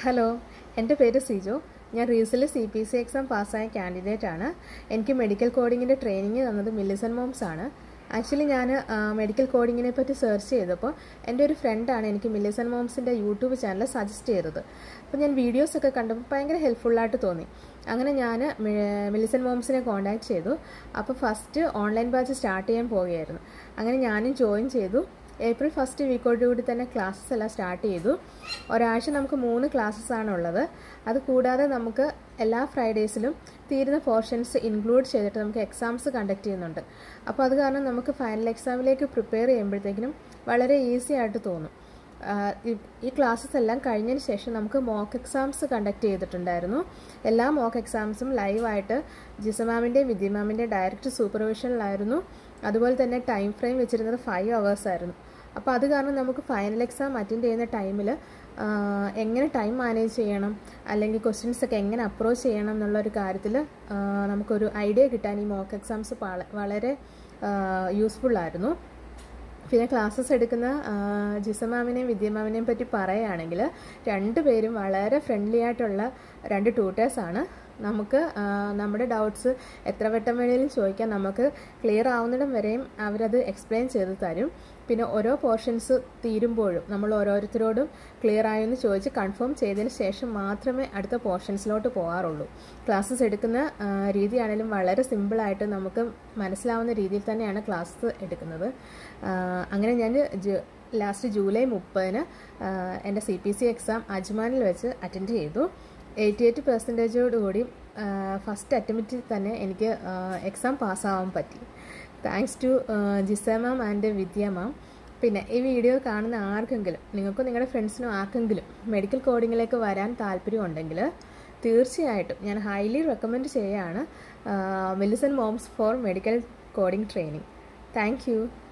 hello എൻ്റെ പേര് സിജോ ഞാൻ recent C P C exam പാസ്സായ കാൻഡിഡേറ്റ് ആണ് എനിക്ക് മെഡിക്കൽ കോഡിങ്ങിൻ്റെ ട്രെയിനിങ് തന്നത് മില്ലിസൺ മോംസ് ആണ് ആക്ച്വലി ഞാൻ മെഡിക്കൽ കോഡിങ്ങിനെ പറ്റി സെർച്ച് ചെയ്തപ്പോൾ എൻ്റെ ഒരു ഫ്രണ്ടാണ് എനിക്ക് മില്ലിസൺ മോംസിൻ്റെ യൂട്യൂബ് ചാനൽ സജസ്റ്റ് ചെയ്തത് അപ്പോൾ ഞാൻ വീഡിയോസൊക്കെ കണ്ടപ്പോൾ ഭയങ്കര ഹെൽപ്ഫുള്ളായിട്ട് തോന്നി അങ്ങനെ ഞാൻ മില്ലിസൺ മോംസിനെ കോൺടാക്ട് ചെയ്തു അപ്പോൾ ഫസ്റ്റ് ഓൺലൈൻ ബാച്ച് സ്റ്റാർട്ട് ചെയ്യാൻ പോവുകയായിരുന്നു അങ്ങനെ ഞാനും ജോയിൻ ചെയ്തു ഏപ്രിൽ ഫസ്റ്റ് വീക്കോടുകൂടി തന്നെ ക്ലാസ്സസ് എല്ലാം സ്റ്റാർട്ട് ചെയ്തു ഒരാഴ്ച നമുക്ക് മൂന്ന് ക്ലാസ്സസ് ആണ് ഉള്ളത് അത് കൂടാതെ നമുക്ക് എല്ലാ ഫ്രൈഡേയ്സിലും തീരുന്ന പോർഷൻസ് ഇൻക്ലൂഡ് ചെയ്തിട്ട് നമുക്ക് എക്സാംസ് കണ്ടക്ട് ചെയ്യുന്നുണ്ട് അപ്പോൾ അത് കാരണം നമുക്ക് ഫൈനൽ എക്സാമിലേക്ക് പ്രിപ്പയർ ചെയ്യുമ്പോഴത്തേക്കിനും വളരെ ഈസി ആയിട്ട് തോന്നും ഈ ക്ലാസ്സസ് എല്ലാം കഴിഞ്ഞതിന് ശേഷം നമുക്ക് മോക്ക് എക്സാംസ് കണ്ടക്ട് ചെയ്തിട്ടുണ്ടായിരുന്നു എല്ലാ മോക്ക് എക്സാംസും ലൈവായിട്ട് ജിസമാമിൻ്റെയും വിദ്യമാമിൻ്റെയും ഡയറക്റ്റ് സൂപ്പർവിഷനിലായിരുന്നു അതുപോലെ തന്നെ ടൈം ഫ്രെയിം വെച്ചിരുന്നത് ഫൈവ് അവേഴ്സ് ആയിരുന്നു അപ്പോൾ അത് കാരണം നമുക്ക് ഫൈനൽ എക്സാം അറ്റൻഡ് ചെയ്യുന്ന ടൈമിൽ എങ്ങനെ ടൈം മാനേജ് ചെയ്യണം അല്ലെങ്കിൽ ക്വസ്റ്റ്യൻസ് ഒക്കെ എങ്ങനെ അപ്രോച്ച് ചെയ്യണം എന്നുള്ള ഒരു കാര്യത്തിൽ നമുക്കൊരു ഐഡിയ കിട്ടാൻ ഈ മോക്ക് എക്സാംസ് വളരെ യൂസ്ഫുള്ളായിരുന്നു പിന്നെ ക്ലാസ്സസ് എടുക്കുന്ന ജിസമാമിനെയും വിദ്യമാമിനെയും പറ്റി പറയുകയാണെങ്കിൽ രണ്ടുപേരും വളരെ ഫ്രണ്ട്ലി ആയിട്ടുള്ള രണ്ട് ട്യൂട്ടേഴ്സാണ് നമുക്ക് നമ്മുടെ ഡൗട്ട്സ് എത്ര വട്ടം വേണേലും ചോദിക്കാം നമുക്ക് ക്ലിയർ ആവുന്നിടം വരെയും അവരത് എക്സ്പ്ലെയിൻ ചെയ്ത് തരും പിന്നെ ഓരോ പോർഷൻസ് തീരുമ്പോഴും നമ്മൾ ഓരോരുത്തരോടും ക്ലിയർ ആയെന്ന് ചോദിച്ച് കൺഫേം ചെയ്തതിന് ശേഷം മാത്രമേ അടുത്ത പോർഷൻസിലോട്ട് പോകാറുള്ളൂ ക്ലാസ്സസ് എടുക്കുന്ന രീതിയാണെങ്കിലും വളരെ സിമ്പിളായിട്ട് നമുക്ക് മനസ്സിലാവുന്ന രീതിയിൽ തന്നെയാണ് ക്ലാസ് എടുക്കുന്നത് അങ്ങനെ ഞാൻ ലാസ്റ്റ് ജൂലൈ മുപ്പതിന് എൻ്റെ സി പി സി എക്സാം അജ്മാനിൽ വെച്ച് അറ്റൻഡ് ചെയ്തു എയ്റ്റി എയ്റ്റ് പെർസെൻറ്റേജോട് കൂടി ഫസ്റ്റ് അറ്റംപ്റ്റിൽ തന്നെ എനിക്ക് എക്സാം പാസ്സാവാൻ പറ്റി thanks to Jisa ma'am and Vidya ma'am പിന്നെ ഈ വീഡിയോ കാണുന്ന ആർക്കെങ്കിലും നിങ്ങൾക്കും നിങ്ങളുടെ ഫ്രണ്ട്സിനും ആർക്കെങ്കിലും മെഡിക്കൽ കോഡിങ്ങിലേക്ക് വരാൻ താല്പര്യമുണ്ടെങ്കിൽ തീർച്ചയായിട്ടും ഞാൻ ഹൈലി റെക്കമെൻഡ് ചെയ്യുകയാണ് Melison Moms for medical coding training thank